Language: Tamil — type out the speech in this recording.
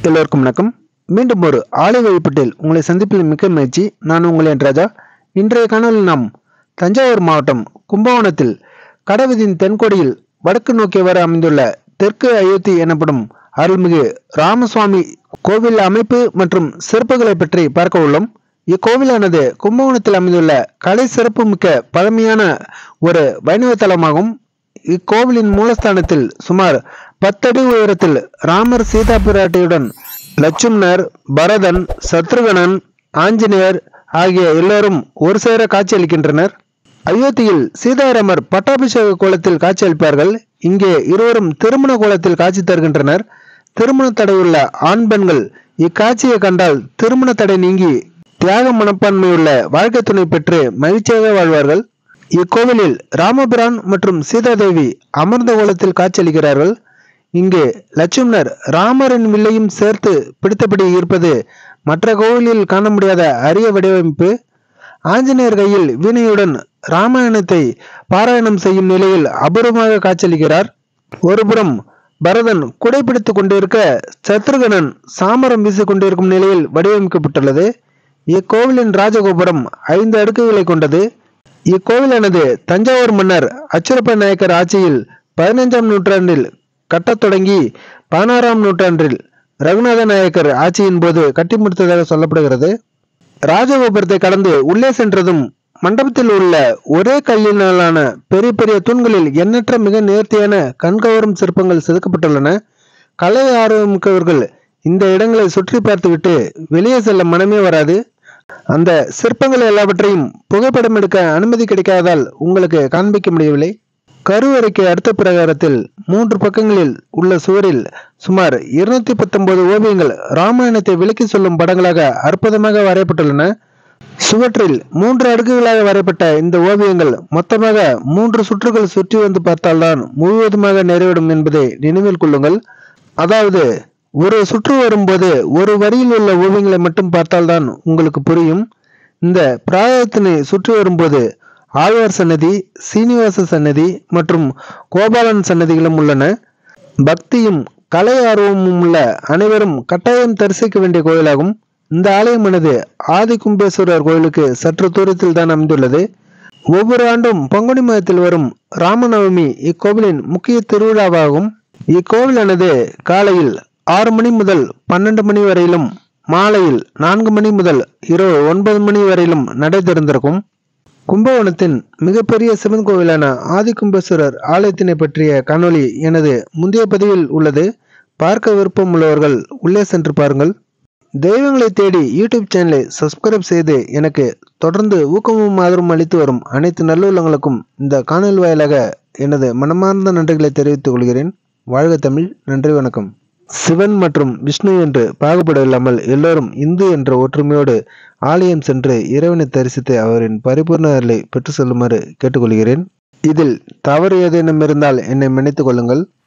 எல்லோருக்கும் வணக்கம் மீண்டும் ஒரு ஆலை வழிபட்டில் உங்களை சந்திப்பில் மிக்க மகிழ்ச்சி நான் உங்கள் என் ராஜா இன்றைய காணொலியில் நாம் தஞ்சாவூர் மாவட்டம் கும்பகோணத்தில் கடவுதின் தென்கோடியில் வடக்கு நோக்கியவாறு அமைந்துள்ள தெற்கு அயோத்தி எனப்படும் அருள்மிகு ராமசுவாமி கோவில் அமைப்பு மற்றும் சிறப்புகளை பற்றி பார்க்க உள்ளோம் இக்கோவிலானது கும்பகோணத்தில் அமைந்துள்ள கலை சிறப்பு மிக்க பழமையான ஒரு வைணவ தலமாகும் இக்கோவிலின் மூலஸ்தானத்தில் சுமார் பத்தடி உயரத்தில் ராமர் சீதா பிராட்டியுடன் லட்சுமணர் பரதன் சத்ருகணன் ஆஞ்சநேயர் ஆகிய எல்லோரும் ஒரு சேர காட்சியளிக்கின்றனர் அயோத்தியில் சீதாராமர் பட்டாபிஷேக கோலத்தில் காட்சியளிப்பார்கள் இங்கே இருவரும் திருமண கோலத்தில் காட்சி தருகின்றனர் திருமண தடையுள்ள ஆண் பெண்கள் இக்காட்சியை கண்டால் திருமண தடை நீங்கி தியாக மனப்பான்மையுள்ள வாழ்க்கை துணை பெற்று மகிழ்ச்சியாக வாழ்வார்கள் இக்கோவிலில் ராமபிரான் மற்றும் சீதாதேவி அமர்ந்த கோலத்தில் காட்சியளிக்கிறார்கள் இங்கு லட்சுமணர் ராமரின் வில்லையும் சேர்த்து பிடித்தபடி இருப்பது மற்ற கோவிலில் காண முடியாத அரிய வடிவமைப்பு ஆஞ்சநேயர் கையில் வீணையுடன் ராமாயணத்தை பாராயணம் செய்யும் நிலையில் அபூர்வமாக காட்சியளிக்கிறார் ஒருபுறம் பரதன் குடைபிடித்துக் கொண்டிருக்க சத்ருகணன் சாமரம் வீசிக் கொண்டிருக்கும் நிலையில் வடிவமைக்கப்பட்டுள்ளது இக்கோவிலின் ராஜகோபுரம் ஐந்து அடுக்குகளை கொண்டது இக்கோவிலானது தஞ்சாவூர் மன்னர் அச்சுரப்ப நாயக்கர் ஆட்சியில் பதினைஞ்சாம் நூற்றாண்டில் கட்டத் தொடங்கி பதினாறாம் நூற்றாண்டில் ரகுநாத நாயக்கர் ஆட்சியின் போது கட்டி முடித்ததாக சொல்லப்படுகிறது ராஜகோபுரத்தை கடந்து உள்ளே சென்றதும் மண்டபத்தில் உள்ள ஒரே கல்லினாலான பெரிய பெரிய தூண்களில் எண்ணற்ற மிக நேர்த்தியான கண்கவரும் சிற்பங்கள் செதுக்கப்பட்டுள்ளன கலை ஆர்வமிக்கவர்கள் இந்த இடங்களை சுற்றி பார்த்துவிட்டு வெளியே செல்ல மனமே வராது அந்த சிற்பங்கள் எல்லாவற்றையும் புகைப்படம் எடுக்க அனுமதி கிடைக்காததால் உங்களுக்கு காண்பிக்க முடியவில்லை கருவறைக்கு அடுத்த பிரகாரத்தில் மூன்று பக்கங்களில் உள்ள சுவரில் சுமார் இருநூத்தி பத்தொன்பது ஓவியங்கள் ராமாயணத்தை விளக்கி சொல்லும் படங்களாக அற்புதமாக வரையப்பட்டுள்ளன சுவற்றில் மூன்று அடுக்குகளாக வரையப்பட்ட இந்த ஓவியங்கள் மொத்தமாக மூன்று சுற்றுகள் சுற்றி வந்து பார்த்தால்தான் முழுவதுமாக நிறைவிடும் என்பதை நினைவில் கொள்ளுங்கள் அதாவது ஒரு சுற்று வரும்போது ஒரு வரியில் உள்ள ஓவியங்களை மட்டும் பார்த்தால்தான் உங்களுக்கு புரியும் இந்த பிராயத்தினை சுற்றி வரும்போது ஆழ்வார் சன்னதி சீனிவாச சன்னதி மற்றும் கோபாலன் சன்னதிகளும் உள்ளன பக்தியும் கலை ஆர்வமும் உள்ள அனைவரும் கட்டாயம் தரிசிக்க வேண்டிய கோயிலாகும் இந்த ஆலயமானது ஆதி கும்பேஸ்வரர் கோயிலுக்கு சற்று தூரத்தில் தான் அமைந்துள்ளது ஒவ்வொரு ஆண்டும் பங்குனி மாதத்தில் வரும் ராமநவமி இக்கோவிலின் முக்கிய திருவிழாவாகும் இக்கோவிலானது காலையில் ஆறு மணி முதல் பன்னெண்டு மணி வரையிலும் மாலையில் நான்கு மணி முதல் இரவு ஒன்பது மணி வரையிலும் நடை திறந்திருக்கும் கும்பகோணத்தின் மிகப்பெரிய சிவன் கோவிலான ஆதிகும்பேஸ்வரர் ஆலயத்தினை பற்றிய காணொளி எனது முந்தைய பதிவில் உள்ளது பார்க்க விருப்பம் உள்ளவர்கள் உள்ளே சென்று பாருங்கள் தெய்வங்களை தேடி யூடியூப் சேனலை சப்ஸ்கிரைப் செய்து எனக்கு தொடர்ந்து ஊக்கமும் ஆதரவும் அளித்து வரும் அனைத்து நல்லுள்ளங்களுக்கும் இந்த காணொலி வாயிலாக எனது மனமார்ந்த நன்றிகளை தெரிவித்துக் கொள்கிறேன் வாழ்க தமிழ் நன்றி வணக்கம் சிவன் மற்றும் விஷ்ணு என்று பாகுபடவில்லாமல் எல்லோரும் இந்து என்ற ஒற்றுமையோடு ஆலயம் சென்று இறைவனை தரிசித்து அவரின் பரிபூர்ண அருளை பெற்று செல்லுமாறு கேட்டுக்கொள்கிறேன் இதில் தவறு ஏதேனும் இருந்தால் என்னை மன்னித்துக் கொள்ளுங்கள்